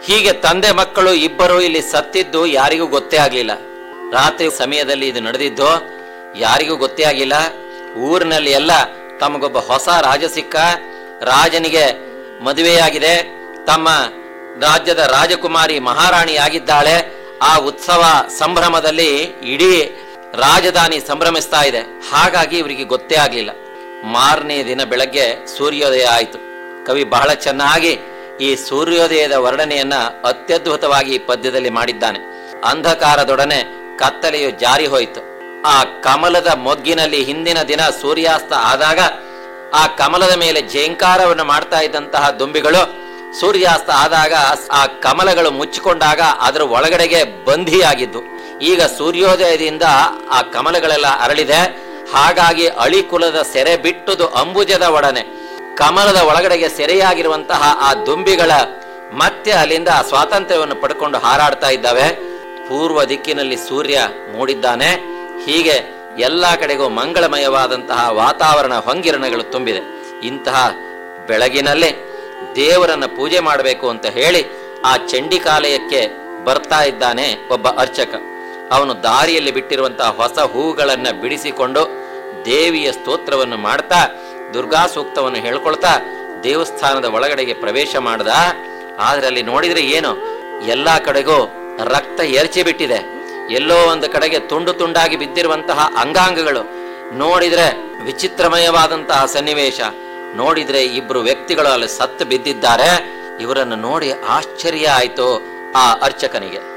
ಹೀಗೆ ತಂದೆ ಮಕ್ಕಳು ಇಬ್ಬರು ಇಲ್ಲಿ ಸತ್ತಿದ್ದು ಯಾರಿಗೂ ಗೊತ್ತೇ ಆಗ್ಲಿಲ್ಲ ರಾತ್ರಿ ಸಮಯದಲ್ಲಿ ಇದು ನಡೆದಿದ್ದು ಯಾರಿಗೂ ಗೊತ್ತೇ ಆಗಿಲ್ಲ ಊರಿನಲ್ಲಿ ಎಲ್ಲ ತಮಗೊಬ್ಬ ಹೊಸ ರಾಜ ಸಿಕ್ಕ ರಾಜನಿಗೆ ಮದುವೆಯಾಗಿದೆ ತಮ್ಮ ರಾಜ್ಯದ ರಾಜಕುಮಾರಿ ಮಹಾರಾಣಿಯಾಗಿದ್ದಾಳೆ ಆ ಉತ್ಸವ ಸಂಭ್ರಮದಲ್ಲಿ ಇಡೀ ರಾಜಧಾನಿ ಸಂಭ್ರಮಿಸ್ತಾ ಇದೆ ಹಾಗಾಗಿ ಇವರಿಗೆ ಗೊತ್ತೇ ಆಗ್ಲಿಲ್ಲ ಮಾರನೇ ದಿನ ಬೆಳಗ್ಗೆ ಸೂರ್ಯೋದಯ ಆಯಿತು ಕವಿ ಬಹಳ ಚೆನ್ನಾಗಿ ಈ ಸೂರ್ಯೋದಯದ ವರ್ಣನೆಯನ್ನ ಅತ್ಯದ್ಭುತವಾಗಿ ಈ ಪದ್ಯದಲ್ಲಿ ಮಾಡಿದ್ದಾನೆ ಅಂಧಕಾರದೊಡನೆ ಕತ್ತಲೆಯು ಜಾರಿ ಹೋಯಿತು ಆ ಕಮಲದ ಮೊಗ್ಗಿನಲ್ಲಿ ಹಿಂದಿನ ದಿನ ಸೂರ್ಯಾಸ್ತ ಆದಾಗ ಆ ಕಮಲದ ಮೇಲೆ ಜೇಂಕಾರವನ್ನು ಮಾಡ್ತಾ ಇದ್ದಂತಹ ದುಂಬಿಗಳು ಸೂರ್ಯಾಸ್ತ ಆದಾಗ ಆ ಕಮಲಗಳು ಮುಚ್ಚಿಕೊಂಡಾಗ ಅದರ ಒಳಗಡೆಗೆ ಬಂಧಿಯಾಗಿದ್ದು ಈಗ ಸೂರ್ಯೋದಯದಿಂದ ಆ ಕಮಲಗಳೆಲ್ಲ ಅರಳಿದೆ ಹಾಗಾಗಿ ಅಳಿಕುಲದ ಸೆರೆ ಬಿಟ್ಟುದು ಅಂಬುಜದ ಒಡನೆ ಕಮಲದ ಒಳಗಡೆಗೆ ಸೆರೆಯಾಗಿರುವಂತಹ ಆ ದುಂಬಿಗಳ ಮತ್ತೆ ಅಲ್ಲಿಂದ ಆ ಸ್ವಾತಂತ್ರ್ಯವನ್ನು ಪಡ್ಕೊಂಡು ಹಾರಾಡ್ತಾ ಇದ್ದಾವೆ ಪೂರ್ವ ದಿಕ್ಕಿನಲ್ಲಿ ಸೂರ್ಯ ಮೂಡಿದ್ದಾನೆ ಹೀಗೆ ಎಲ್ಲಾ ಕಡೆಗೂ ಮಂಗಳಮಯವಾದಂತಹ ವಾತಾವರಣ ಹೊಂಗಿರಣಗಳು ತುಂಬಿದೆ ಇಂತಹ ಬೆಳಗಿನಲ್ಲಿ ದೇವರನ್ನ ಪೂಜೆ ಮಾಡಬೇಕು ಅಂತ ಹೇಳಿ ಆ ಚಂಡಿಕಾಲಯಕ್ಕೆ ಬರ್ತಾ ಇದ್ದಾನೆ ಒಬ್ಬ ಅರ್ಚಕ ಅವನು ದಾರಿಯಲ್ಲಿ ಬಿಟ್ಟಿರುವಂತಹ ಹೊಸ ಹೂಗಳನ್ನ ಬಿಡಿಸಿಕೊಂಡು ದೇವಿಯ ಸ್ತೋತ್ರವನ್ನು ಮಾಡ್ತಾ ದುರ್ಗಾ ಸೂಕ್ತವನ್ನು ಹೇಳ್ಕೊಳ್ತಾ ದೇವಸ್ಥಾನದ ಒಳಗಡೆಗೆ ಪ್ರವೇಶ ಮಾಡ್ದ ಆದ್ರೆ ಅಲ್ಲಿ ನೋಡಿದ್ರೆ ಏನು ಎಲ್ಲಾ ಕಡೆಗೂ ರಕ್ತ ಎರಚಿ ಬಿಟ್ಟಿದೆ ಎಲ್ಲೋ ಒಂದು ಕಡೆಗೆ ತುಂಡು ತುಂಡಾಗಿ ಬಿದ್ದಿರುವಂತಹ ಅಂಗಾಂಗಗಳು ನೋಡಿದ್ರೆ ವಿಚಿತ್ರಮಯವಾದಂತಹ ಸನ್ನಿವೇಶ ನೋಡಿದ್ರೆ ಇಬ್ರು ವ್ಯಕ್ತಿಗಳು ಅಲ್ಲಿ ಸತ್ತು ಬಿದ್ದಿದ್ದಾರೆ ಇವರನ್ನು ನೋಡಿ ಆಶ್ಚರ್ಯ ಆಯ್ತು ಆ ಅರ್ಚಕನಿಗೆ